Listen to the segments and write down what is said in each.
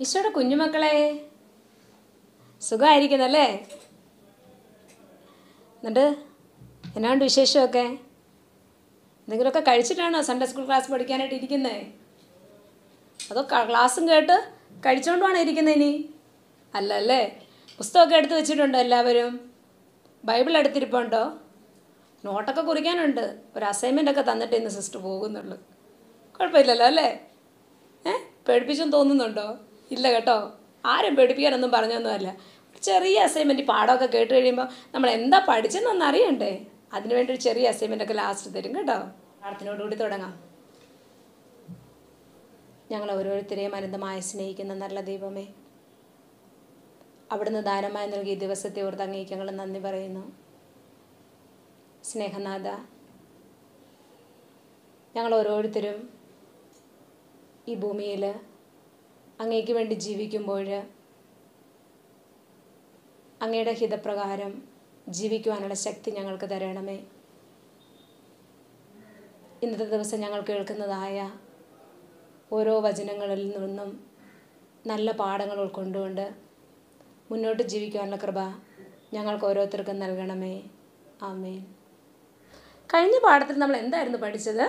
ഈശോയുടെ കുഞ്ഞുമക്കളെ സുഖമായിരിക്കുന്നല്ലേ എന്നിട്ട് എന്നാണ്ട് വിശേഷമൊക്കെ എന്തെങ്കിലുമൊക്കെ കഴിച്ചിട്ടാണോ സൺഡേ സ്കൂൾ ക്ലാസ് പഠിക്കാനായിട്ട് ഇരിക്കുന്നത് അതോ ക- ക്ലാസ്സും കേട്ട് കഴിച്ചുകൊണ്ടാണ് ഇരിക്കുന്നത് ഇനി അല്ല അല്ലേ പുസ്തകമൊക്കെ എടുത്ത് വെച്ചിട്ടുണ്ടോ എല്ലാവരും ബൈബിൾ എടുത്തിരിപ്പുണ്ടോ നോട്ടൊക്കെ കുറിക്കാനുണ്ട് ഒരു അസൈൻമെൻ്റ് ഒക്കെ തന്നിട്ട് ഇന്ന് സിസ്റ്റർ പോകുന്നുള്ളൂ കുഴപ്പമില്ലല്ലോ അല്ലേ ഏ പേടിപ്പിച്ചെന്ന് തോന്നുന്നുണ്ടോ ഇല്ല കേട്ടോ ആരും പേടിപ്പിക്കാനൊന്നും പറഞ്ഞൊന്നുമല്ല ഒരു ചെറിയ അസൈൻമെൻറ്റ് പാഠമൊക്കെ കേട്ട് കഴിയുമ്പോൾ നമ്മൾ എന്താ പഠിച്ചെന്നൊന്ന് അറിയണ്ടേ അതിനുവേണ്ടി ഒരു ചെറിയ അസൈൻമെൻ്റ് ഒക്കെ ലാസ്റ്റ് തരും കേട്ടോ പ്രാർത്ഥനയോടുകൂടി തുടങ്ങാം ഞങ്ങൾ ഓരോരുത്തരെയും അനന്തമായി സ്നേഹിക്കുന്ന നല്ല ദൈവമേ അവിടുന്ന് ദാനമായി നൽകിയ ദിവസത്തെ ഓർത്ത് അങ്ങേക്ക് ഞങ്ങൾ നന്ദി പറയുന്നു സ്നേഹനാഥ ഞങ്ങൾ ഓരോരുത്തരും ഈ ഭൂമിയിൽ അങ്ങേക്ക് വേണ്ടി ജീവിക്കുമ്പോൾ അങ്ങയുടെ ഹിതപ്രകാരം ജീവിക്കുവാനുള്ള ശക്തി ഞങ്ങൾക്ക് തരണമേ ഇന്നത്തെ ദിവസം ഞങ്ങൾ കേൾക്കുന്നതായ ഓരോ വചനങ്ങളിൽ നിന്നും നല്ല പാഠങ്ങൾ ഉൾക്കൊണ്ടുകൊണ്ട് മുന്നോട്ട് ജീവിക്കുവാനുള്ള കൃപ ഞങ്ങൾക്ക് ഓരോരുത്തർക്കും നൽകണമേ ആമേൻ കഴിഞ്ഞ പാഠത്തിൽ നമ്മൾ എന്തായിരുന്നു പഠിച്ചത്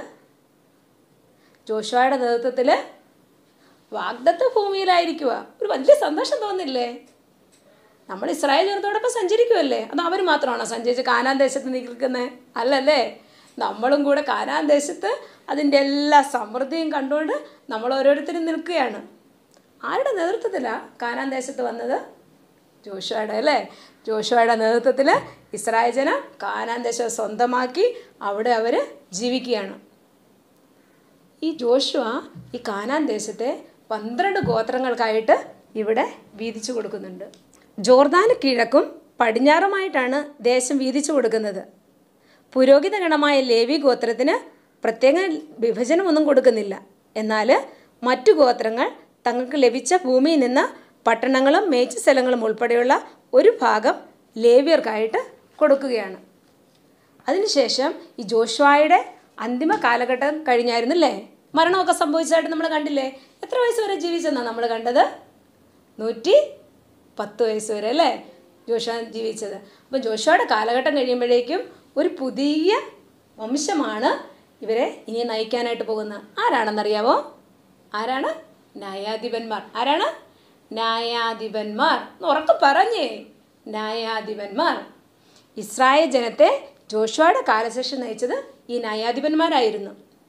ജോഷുവയുടെ നേതൃത്വത്തിൽ വാഗ്ദത്ത ഭൂമിയിലായിരിക്കുക ഒരു വലിയ സന്തോഷം തോന്നില്ലേ നമ്മൾ ഇസ്രായേൽ ജനത്തോടൊപ്പം സഞ്ചരിക്കുമല്ലേ അത് അവർ മാത്രമാണോ സഞ്ചരിച്ച് കാനാൻ ദേശത്ത് നിൽക്കുന്നത് അല്ലല്ലേ നമ്മളും കൂടെ കാനാൻ ദേശത്ത് അതിൻ്റെ എല്ലാ സമൃദ്ധിയും കണ്ടുകൊണ്ട് നമ്മൾ ഓരോരുത്തരും നിൽക്കുകയാണ് ആരുടെ നേതൃത്വത്തിലാണ് കാനാൻ ദേശത്ത് വന്നത് ജോഷുവയുടെ അല്ലേ ജോഷുവയുടെ നേതൃത്വത്തിൽ ഇസ്രായേൽ ജനം കാനാൻ ദേശം സ്വന്തമാക്കി അവിടെ അവർ ജീവിക്കുകയാണ് ഈ ജോഷുവ ഈ കാനാൻ ദേശത്തെ പന്ത്രണ്ട് ഗോത്രങ്ങൾക്കായിട്ട് ഇവിടെ വീതിച്ചു കൊടുക്കുന്നുണ്ട് ജോർദാന് കിഴക്കും പടിഞ്ഞാറുമായിട്ടാണ് ദേശം വീതിച്ചു കൊടുക്കുന്നത് പുരോഹിത ഗണമായ ലേവി ഗോത്രത്തിന് പ്രത്യേക വിഭജനമൊന്നും കൊടുക്കുന്നില്ല എന്നാൽ മറ്റു ഗോത്രങ്ങൾ തങ്ങൾക്ക് ലഭിച്ച ഭൂമിയിൽ നിന്ന് പട്ടണങ്ങളും മേച്ചു സ്ഥലങ്ങളും ഉൾപ്പെടെയുള്ള ഒരു ഭാഗം ലേവ്യർക്കായിട്ട് കൊടുക്കുകയാണ് അതിനുശേഷം ഈ ജോഷ്വായുടെ അന്തിമ കാലഘട്ടം കഴിഞ്ഞായിരുന്നല്ലേ മരണമൊക്കെ സംഭവിച്ചതായിട്ട് നമ്മൾ കണ്ടില്ലേ എത്ര വയസ്സ് വരെ ജീവിച്ചെന്നാണ് നമ്മൾ കണ്ടത് നൂറ്റി പത്ത് വയസ്സ് വരെ അല്ലേ ജോഷ ജീവിച്ചത് അപ്പം ജോഷയുടെ കാലഘട്ടം കഴിയുമ്പോഴേക്കും ഒരു പുതിയ വംശമാണ് ഇവരെ ഇനി നയിക്കാനായിട്ട് പോകുന്നത് ആരാണെന്നറിയാവോ ആരാണ് ന്യായാധിപന്മാർ ആരാണ് ന്യായാധിപന്മാർ എന്ന് ഉറക്കെ പറഞ്ഞേ ന്യായാധിപന്മാർ ഇസ്രായേൽ ജനത്തെ ജോഷുവയുടെ കാലശേഷം നയിച്ചത് ഈ ന്യായാധിപന്മാരായിരുന്നു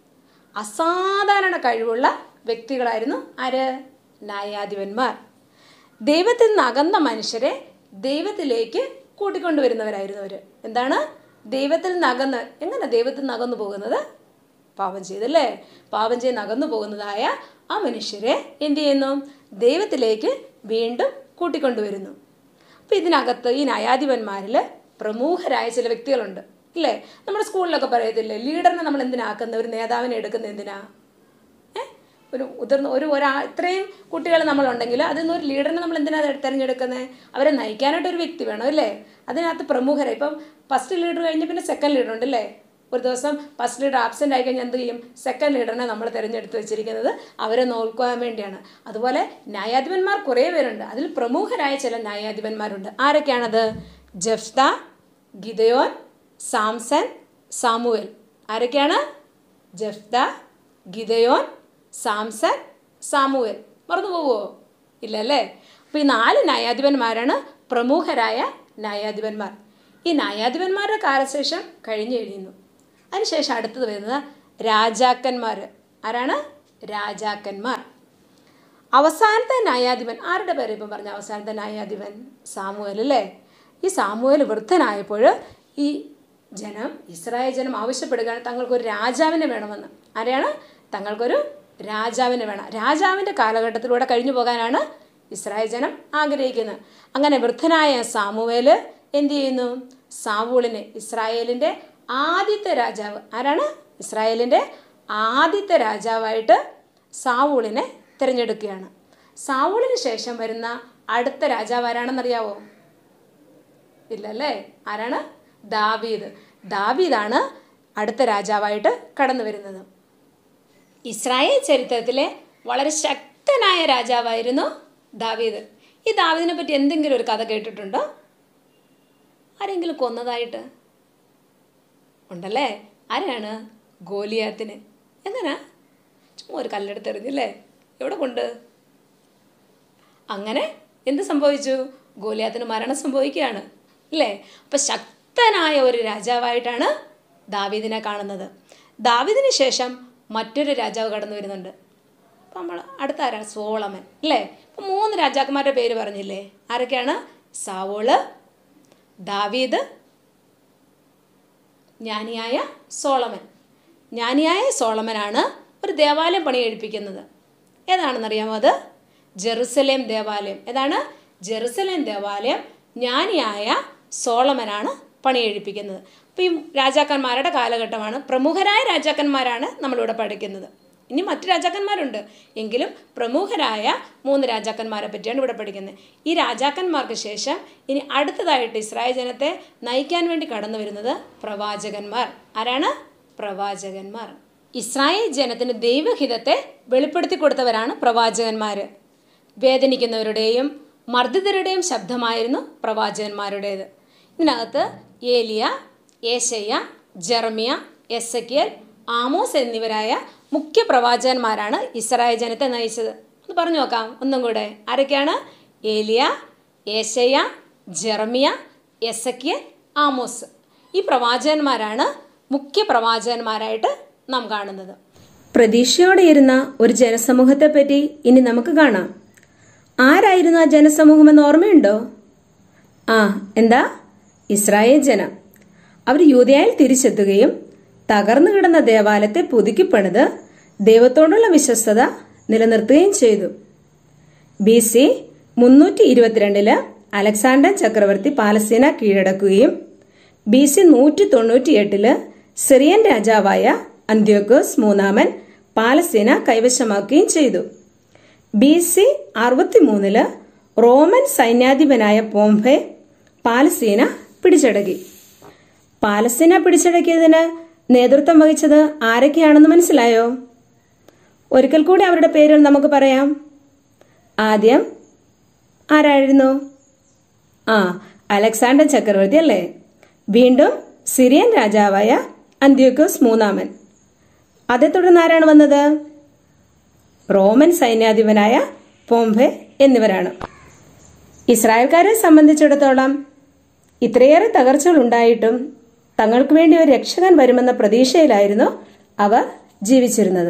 അസാധാരണ കഴിവുള്ള വ്യക്തികളായിരുന്നു ആര് ന്യായാധിപന്മാർ ദൈവത്തിൽ നിന്ന് അകന്ന മനുഷ്യരെ ദൈവത്തിലേക്ക് കൂട്ടിക്കൊണ്ടുവരുന്നവരായിരുന്നു അവർ എന്താണ് ദൈവത്തിൽ നിന്ന് അകന്ന് എങ്ങനെ ദൈവത്തിൽ നിന്ന് അകന്നു പോകുന്നത് പാപം ചെയ്തല്ലേ പാപം ചെയ്ത് അകന്നു പോകുന്നതായ ആ മനുഷ്യരെ എന്ത് ചെയ്യുന്നു ദൈവത്തിലേക്ക് വീണ്ടും കൂട്ടിക്കൊണ്ടുവരുന്നു അപ്പോൾ ഇതിനകത്ത് ഈ ന്യായാധിപന്മാരിൽ പ്രമുഖരായ ചില വ്യക്തികളുണ്ട് ഇല്ലേ നമ്മുടെ സ്കൂളിലൊക്കെ പറയത്തില്ലേ ലീഡറിനെ നമ്മൾ എന്തിനാക്കുന്ന ഒരു നേതാവിനെ എടുക്കുന്ന എന്തിനാ ഏ ഒരു ഉതിർന്ന ഒരു ഒരാ ഇത്രയും കുട്ടികൾ നമ്മളുണ്ടെങ്കിൽ അതിൽ നിന്ന് ഒരു ലീഡറിനെ നമ്മൾ എന്തിനാണ് തിരഞ്ഞെടുക്കുന്നത് അവരെ നയിക്കാനായിട്ട് ഒരു വ്യക്തി വേണം അല്ലേ അതിനകത്ത് പ്രമുഖരെ ഇപ്പം ഫസ്റ്റ് ലീഡർ കഴിഞ്ഞ് പിന്നെ സെക്കൻഡ് ലീഡർ ഉണ്ട് അല്ലേ ഒരു ദിവസം ഫസ്റ്റ് ലീഡർ ആബ്സെൻ്റ് ആയി കഴിഞ്ഞാൽ എന്ത് ചെയ്യും സെക്കൻഡ് ലീഡറിനെ നമ്മൾ തിരഞ്ഞെടുത്ത് വെച്ചിരിക്കുന്നത് അവരെ നോക്കാൻ വേണ്ടിയാണ് അതുപോലെ ന്യായാധിപന്മാർ കുറേ പേരുണ്ട് അതിൽ പ്രമുഖരായ ചില ന്യായാധിപന്മാരുണ്ട് ആരൊക്കെയാണത് ജഫ്ത ഗിദയോൻ സാംസൺ സാമുവൽ ആരൊക്കെയാണ് ജഫ്ത ഗിദയോൻ സാംസൺ സാമുവൽ മറന്നു പോവോ ഇല്ല അല്ലേ അപ്പോൾ ഈ നാല് ന്യായാധിപന്മാരാണ് പ്രമുഖരായ ന്യായാധിപന്മാർ ഈ ന്യായാധിപന്മാരുടെ കാലശേഷം കഴിഞ്ഞു കഴിയുന്നു അതിനുശേഷം അടുത്തത് വരുന്നത് രാജാക്കന്മാർ ആരാണ് രാജാക്കന്മാർ അവസാനത്തെ ന്യായാധിപൻ ആരുടെ പേര് ഇപ്പം പറഞ്ഞ അവസാനത്തെ ന്യായാധിപൻ സാമുവൽ അല്ലേ ഈ സാമുവൽ വൃദ്ധനായപ്പോൾ ഈ ജനം ഇസ്രായേൽ ജനം ആവശ്യപ്പെടുകയാണ് തങ്ങൾക്കൊരു രാജാവിനെ വേണമെന്ന് ആരെയാണ് തങ്ങൾക്കൊരു രാജാവിനെ വേണം രാജാവിൻ്റെ കാലഘട്ടത്തിലൂടെ കഴിഞ്ഞു പോകാനാണ് ഇസ്രായേൽ ജനം ആഗ്രഹിക്കുന്നത് അങ്ങനെ വൃദ്ധനായ സാമുവേൽ എന്ത് ചെയ്യുന്നു സാവൂളിനെ ഇസ്രായേലിൻ്റെ ആദ്യത്തെ രാജാവ് ആരാണ് ഇസ്രായേലിൻ്റെ ആദ്യത്തെ രാജാവായിട്ട് സാവൂളിനെ തിരഞ്ഞെടുക്കുകയാണ് സാവൂളിന് ശേഷം വരുന്ന അടുത്ത രാജാവ് ആരാണെന്നറിയാവോ ഇല്ലല്ലേ ആരാണ് ദാവീദ് ദാവീദാണ് അടുത്ത രാജാവായിട്ട് കടന്നു വരുന്നത് ഇസ്രായേൽ ചരിത്രത്തിലെ വളരെ ശക്തനായ രാജാവായിരുന്നു ദാവീദ് ഈ ദാവീദിനെ പറ്റി എന്തെങ്കിലും ഒരു കഥ കേട്ടിട്ടുണ്ടോ ആരെങ്കിലും കൊന്നതായിട്ട് ഉണ്ടല്ലേ ആരാണ് ഗോലിയാത്തിന് എങ്ങനാ ചുമ്മാ ഒരു കല്ലെടുത്ത് എറിഞ്ഞല്ലേ എവിടെ കൊണ്ട് അങ്ങനെ എന്ത് സംഭവിച്ചു ഗോലിയാത്തിന് മരണം സംഭവിക്കുകയാണ് അല്ലേ അപ്പം ശക്തനായ ഒരു രാജാവായിട്ടാണ് ദാവീദിനെ കാണുന്നത് ദാവീദിന് ശേഷം മറ്റൊരു രാജാവ് കടന്നു വരുന്നുണ്ട് അപ്പം നമ്മൾ അടുത്ത ആരാണ് സോളമൻ അല്ലേ അപ്പം മൂന്ന് രാജാക്കന്മാരുടെ പേര് പറഞ്ഞില്ലേ ആരൊക്കെയാണ് സാവോള് ദാവീദ് ജ്ഞാനിയായ സോളമൻ ജ്ഞാനിയായ സോളമനാണ് ഒരു ദേവാലയം പണി കഴിപ്പിക്കുന്നത് ഏതാണെന്നറിയാമോ അത് ജെറുസലേം ദേവാലയം ഏതാണ് ജെറുസലേം ദേവാലയം ജ്ഞാനിയായ സോളമനാണ് പണി കഴിപ്പിക്കുന്നത് അപ്പോൾ ഈ രാജാക്കന്മാരുടെ കാലഘട്ടമാണ് പ്രമുഖരായ രാജാക്കന്മാരാണ് നമ്മളിവിടെ പഠിക്കുന്നത് ഇനി മറ്റു രാജാക്കന്മാരുണ്ട് എങ്കിലും പ്രമുഖരായ മൂന്ന് രാജാക്കന്മാരെ പറ്റിയാണ് ഇവിടെ പഠിക്കുന്നത് ഈ രാജാക്കന്മാർക്ക് ശേഷം ഇനി അടുത്തതായിട്ട് ഇസ്രായേൽ ജനത്തെ നയിക്കാൻ വേണ്ടി കടന്നു വരുന്നത് പ്രവാചകന്മാർ ആരാണ് പ്രവാചകന്മാർ ഇസ്രായേൽ ജനത്തിന് ദൈവഹിതത്തെ വെളിപ്പെടുത്തി കൊടുത്തവരാണ് പ്രവാചകന്മാർ വേദനിക്കുന്നവരുടെയും മർദ്ദിതരുടെയും ശബ്ദമായിരുന്നു പ്രവാചകന്മാരുടേത് ഇതിനകത്ത് ഏലിയ ഏശയ്യ ജെറമിയ എസക്കിയൽ ആമോസ് എന്നിവരായ മുഖ്യ പ്രവാചകന്മാരാണ് ഇസ്രായേൽ ജനത്തെ നയിച്ചത് ഒന്ന് പറഞ്ഞു നോക്കാം ഒന്നും കൂടെ ആരൊക്കെയാണ് ഏലിയ ഏശയ്യ ജെറമിയ എസക്കിയൽ ആമോസ് ഈ പ്രവാചകന്മാരാണ് മുഖ്യ പ്രവാചകന്മാരായിട്ട് നാം കാണുന്നത് പ്രതീക്ഷയോടെ ഇരുന്ന ഒരു ജനസമൂഹത്തെ പറ്റി ഇനി നമുക്ക് കാണാം ആരായിരുന്നു ആ ജനസമൂഹം എന്ന് ഓർമ്മയുണ്ടോ ആ എന്താ ഇസ്രായേൽ ജനം അവർ യൂതയായിൽ തിരിച്ചെത്തുകയും തകർന്നു കിടന്ന ദേവാലയത്തെ പുതുക്കിപ്പണിത് ദൈവത്തോടുള്ള വിശ്വസ്തത നിലനിർത്തുകയും ചെയ്തു ബി സി മുന്നൂറ്റി ഇരുപത്തിരണ്ടില് അലക്സാണ്ടർ ചക്രവർത്തി പാലസ്തീന കീഴടക്കുകയും ബി സി നൂറ്റി തൊണ്ണൂറ്റി എട്ടില് സിറിയൻ രാജാവായ അന്ത്യോക്കോസ് മൂന്നാമൻ പാലസ്തീന കൈവശമാക്കുകയും ചെയ്തു ബി സി അറുപത്തിമൂന്നില് റോമൻ സൈന്യാധിപനായ പോംഫെ പാലസ്തീന പിടിച്ചടക്കി പാലസ്തീന പിടിച്ചടക്കിയതിന് നേതൃത്വം വഹിച്ചത് ആരൊക്കെയാണെന്ന് മനസ്സിലായോ ഒരിക്കൽ കൂടി അവരുടെ പേരുകൾ നമുക്ക് പറയാം ആദ്യം ആരായിരുന്നു ആ അലക്സാണ്ടർ ചക്രവർത്തി അല്ലേ വീണ്ടും സിറിയൻ രാജാവായ അന്ത്യോക്കോസ് മൂന്നാമൻ അതേ തുടർന്ന് ആരാണ് വന്നത് റോമൻ സൈന്യാധിപനായ പോംബെ എന്നിവരാണ് ഇസ്രായേൽക്കാരെ സംബന്ധിച്ചിടത്തോളം ഇത്രയേറെ തകർച്ചകൾ ഉണ്ടായിട്ടും തങ്ങൾക്ക് വേണ്ടി ഒരു രക്ഷകൻ വരുമെന്ന പ്രതീക്ഷയിലായിരുന്നു അവർ ജീവിച്ചിരുന്നത്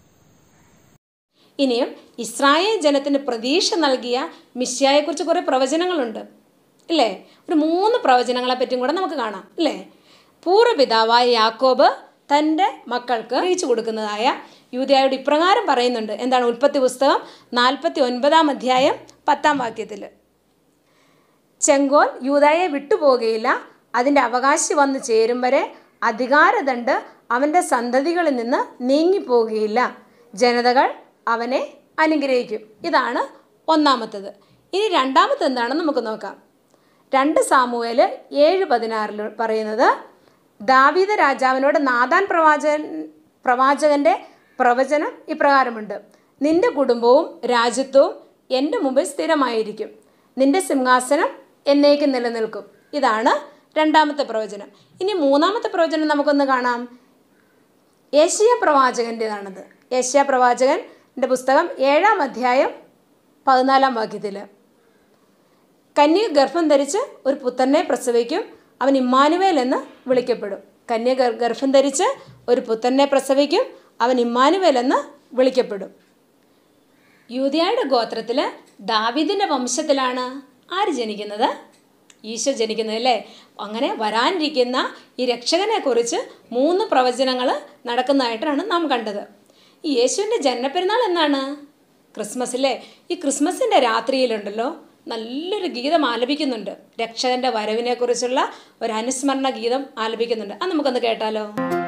ഇനിയും ഇസ്രായേൽ ജനത്തിന് പ്രതീക്ഷ നൽകിയ മിശ്യായെക്കുറിച്ച് കുറേ പ്രവചനങ്ങളുണ്ട് ഇല്ലേ ഒരു മൂന്ന് പ്രവചനങ്ങളെ പറ്റിയും കൂടെ നമുക്ക് കാണാം ഇല്ലേ പൂർവ്വപിതാവായ യാക്കോബ് തൻ്റെ മക്കൾക്ക് അറിയിച്ചു കൊടുക്കുന്നതായ യൂതയായോട് ഇപ്രകാരം പറയുന്നുണ്ട് എന്താണ് ഉൽപ്പത്തി പുസ്തകം നാൽപ്പത്തി ഒൻപതാം അധ്യായം പത്താം വാക്യത്തിൽ ചെങ്കോൽ യൂതായെ വിട്ടുപോകുകയില്ല അതിൻ്റെ അവകാശി വന്ന് ചേരും വരെ അധികാരദണ്ട് അവൻ്റെ സന്തതികളിൽ നിന്ന് നീങ്ങിപ്പോകുകയില്ല ജനതകൾ അവനെ അനുഗ്രഹിക്കും ഇതാണ് ഒന്നാമത്തത് ഇനി രണ്ടാമത്തെ എന്താണെന്ന് നമുക്ക് നോക്കാം രണ്ട് സാമുവേല് ഏഴ് പതിനാറിൽ പറയുന്നത് ദാവീദ രാജാവിനോട് നാദാൻ പ്രവാചകൻ പ്രവാചകന്റെ പ്രവചനം ഇപ്രകാരമുണ്ട് നിന്റെ കുടുംബവും രാജ്യത്വവും എൻ്റെ മുമ്പിൽ സ്ഥിരമായിരിക്കും നിന്റെ സിംഹാസനം എന്നേക്കും നിലനിൽക്കും ഇതാണ് രണ്ടാമത്തെ പ്രവചനം ഇനി മൂന്നാമത്തെ പ്രവചനം നമുക്കൊന്ന് കാണാം ഏഷ്യ പ്രവാചകൻ്റെതാണത് ഏഷ്യ പ്രവാചകൻ്റെ പുസ്തകം ഏഴാം അധ്യായം പതിനാലാം വാക്യത്തിൽ കന്യക ഗർഭം ധരിച്ച് ഒരു പുത്രനെ പ്രസവിക്കും അവൻ ഇമ്മാനുവേൽ എന്ന് വിളിക്കപ്പെടും കന്യക ഗർഭം ധരിച്ച് ഒരു പുത്രനെ പ്രസവിക്കും അവൻ ഇമ്മാനുവേൽ എന്ന് വിളിക്കപ്പെടും യൂതിയായുടെ ഗോത്രത്തിൽ ദാവിദിൻ്റെ വംശത്തിലാണ് ആര് ജനിക്കുന്നത് ഈശോ ജനിക്കുന്നത് അല്ലേ അങ്ങനെ വരാനിരിക്കുന്ന ഈ രക്ഷകനെക്കുറിച്ച് മൂന്ന് പ്രവചനങ്ങൾ നടക്കുന്നതായിട്ടാണ് നാം കണ്ടത് ഈ യേശുവിൻ്റെ ജനനപ്പെരുന്നാൾ എന്നാണ് ക്രിസ്മസ് അല്ലേ ഈ ക്രിസ്മസിൻ്റെ രാത്രിയിലുണ്ടല്ലോ നല്ലൊരു ഗീതം ആലപിക്കുന്നുണ്ട് രക്ഷകന്റെ വരവിനെ കുറിച്ചുള്ള ഒരു അനുസ്മരണ ഗീതം ആലപിക്കുന്നുണ്ട് അത് നമുക്കൊന്ന് കേട്ടാലോ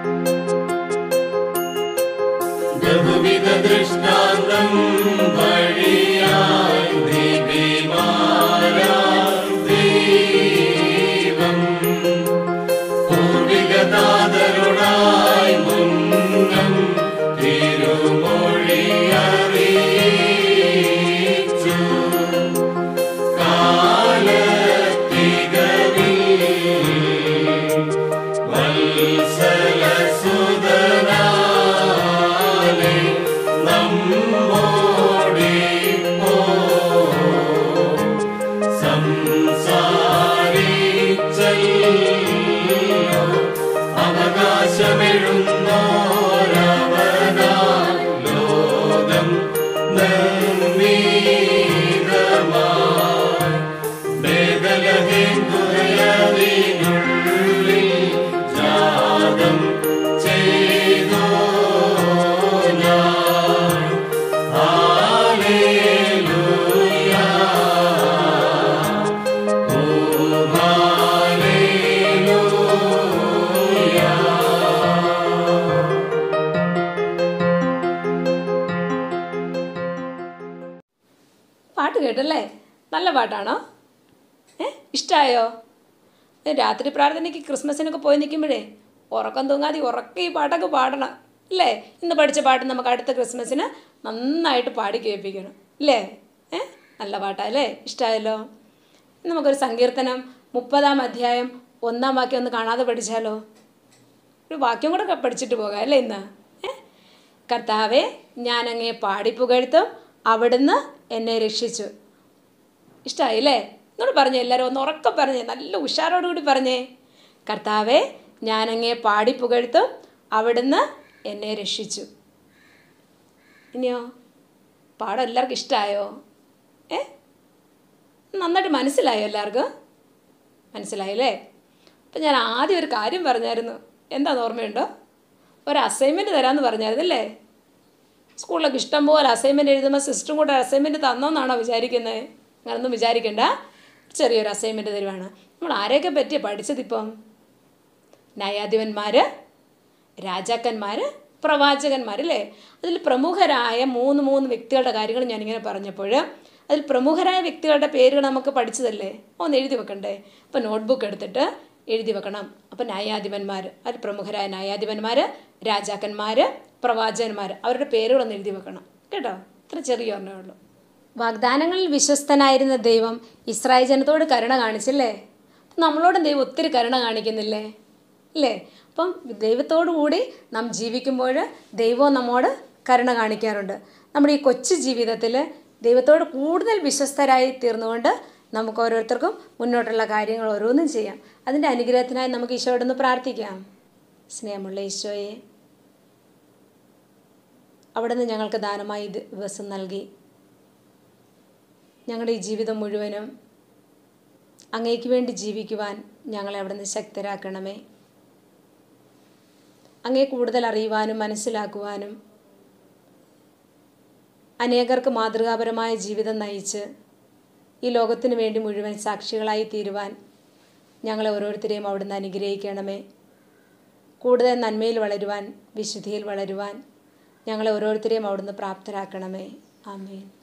ബഹുവിധ ദൃഷ്ടാന്തം വഴിയായി ദീപിമാരാം ദൈവം പൂർവികനാഥരുടായി മുന്നം തിരുമൊഴി അറിയിച്ചു പാട്ട് കേട്ടല്ലേ നല്ല പാട്ടാണോ ഏ ഇഷ്ടമായോ രാത്രി പ്രാർത്ഥനയ്ക്ക് ക്രിസ്മസിനൊക്കെ പോയി നിൽക്കുമ്പോഴേ ഉറക്കം തൂങ്ങാതെ ഉറക്കെ ഈ പാട്ടൊക്കെ പാടണം ഇല്ലേ ഇന്ന് പഠിച്ച പാട്ട് നമുക്ക് അടുത്ത ക്രിസ്മസിന് നന്നായിട്ട് പാടി കേൾപ്പിക്കണം ഇല്ലേ ഏ നല്ല പാട്ടാ അല്ലേ ഇഷ്ടമായല്ലോ ഇന്ന് നമുക്കൊരു സങ്കീർത്തനം മുപ്പതാം അധ്യായം ഒന്നാം വാക്യം ഒന്ന് കാണാതെ പഠിച്ചാലോ ഒരു വാക്യം കൂടെ പഠിച്ചിട്ട് പോകാം അല്ലേ ഇന്ന് ഏ കർത്താവെ ഞാൻ അങ്ങേ പാടി പുകഴ്ത്തും അവിടുന്ന് എന്നെ രക്ഷിച്ചു ഇഷ്ടമായില്ലേ എന്നോട് പറഞ്ഞേ എല്ലാവരും ഒന്ന് ഉറക്കം പറഞ്ഞേ നല്ല ഉഷാറോടുകൂടി പറഞ്ഞേ കർത്താവെ ഞാനങ്ങേ പാടി പുകഴ്ത്തും അവിടുന്ന് എന്നെ രക്ഷിച്ചു ഇനിയോ പാടം എല്ലാവർക്കും ഇഷ്ടമായോ ഏ നന്നായിട്ട് മനസ്സിലായോ എല്ലാവർക്കും മനസ്സിലായില്ലേ അപ്പം ഞാൻ ആദ്യം ഒരു കാര്യം പറഞ്ഞായിരുന്നു എന്താണെന്ന് ഓർമ്മയുണ്ടോ ഒരു അസൈൻമെൻറ്റ് തരാമെന്ന് പറഞ്ഞായിരുന്നല്ലേ സ്കൂളിലൊക്കെ ഇഷ്ടം പോലെ അസൈൻമെൻറ്റ് എഴുതുമ്പോൾ സിസ്റ്ററും കൂടെ അസൈൻമെൻറ്റ് തന്നോന്നാണോ വിചാരിക്കുന്നത് അങ്ങനൊന്നും വിചാരിക്കണ്ട ചെറിയൊരു അസൈൻമെൻറ്റ് തരുവാണ് നമ്മൾ ആരെയൊക്കെ പറ്റിയാണ് പഠിച്ചതിപ്പം ന്യായാധിപന്മാർ രാജാക്കന്മാർ പ്രവാചകന്മാർ അല്ലേ അതിൽ പ്രമുഖരായ മൂന്ന് മൂന്ന് വ്യക്തികളുടെ കാര്യങ്ങൾ ഞാനിങ്ങനെ പറഞ്ഞപ്പോൾ അതിൽ പ്രമുഖരായ വ്യക്തികളുടെ പേരുകൾ നമുക്ക് പഠിച്ചതല്ലേ ഒന്ന് എഴുതി വെക്കണ്ടേ അപ്പോൾ നോട്ട്ബുക്ക് എടുത്തിട്ട് എഴുതി വെക്കണം അപ്പോൾ ന്യായാധിപന്മാർ അതിൽ പ്രമുഖരായ ന്യായാധിപന്മാർ രാജാക്കന്മാർ പ്രവാചകന്മാർ അവരുടെ പേരുകളൊന്ന് എഴുതി വെക്കണം കേട്ടോ ഇത്ര ചെറിയ ഓർമ്മയേ ഉള്ളൂ വാഗ്ദാനങ്ങളിൽ വിശ്വസ്തനായിരുന്ന ദൈവം ഇസ്രായേൽ ജനത്തോട് കരുണ കാണിച്ചില്ലേ നമ്മളോടും ദൈവം ഒത്തിരി കരുണ കാണിക്കുന്നില്ലേ ഇല്ലേ അപ്പം ദൈവത്തോടു കൂടി നാം ജീവിക്കുമ്പോൾ ദൈവവും നമ്മോട് കരുണ കാണിക്കാറുണ്ട് നമ്മുടെ ഈ കൊച്ചു ജീവിതത്തിൽ ദൈവത്തോട് കൂടുതൽ വിശ്വസ്തരായി തീർന്നുകൊണ്ട് നമുക്ക് ഓരോരുത്തർക്കും മുന്നോട്ടുള്ള കാര്യങ്ങൾ ഓരോന്നും ചെയ്യാം അതിൻ്റെ അനുഗ്രഹത്തിനായി നമുക്ക് ഈശോയോടൊന്ന് പ്രാർത്ഥിക്കാം സ്നേഹമുള്ള ഈശോയെ അവിടുന്ന് ഞങ്ങൾക്ക് ദാനമായി ഈ ദിവസം നൽകി ഞങ്ങളുടെ ഈ ജീവിതം മുഴുവനും അങ്ങേക്ക് വേണ്ടി ജീവിക്കുവാൻ ഞങ്ങളെ അവിടുന്ന് ശക്തരാക്കണമേ അങ്ങേ കൂടുതൽ അറിയുവാനും മനസ്സിലാക്കുവാനും അനേകർക്ക് മാതൃകാപരമായ ജീവിതം നയിച്ച് ഈ ലോകത്തിനു വേണ്ടി മുഴുവൻ സാക്ഷികളായി തീരുവാൻ ഞങ്ങളെ ഓരോരുത്തരെയും അവിടുന്ന് അനുഗ്രഹിക്കണമേ കൂടുതൽ നന്മയിൽ വളരുവാൻ വിശുദ്ധിയിൽ വളരുവാൻ ഞങ്ങളെ ഓരോരുത്തരെയും അവിടുന്ന് പ്രാപ്തരാക്കണമേ ആമേൻ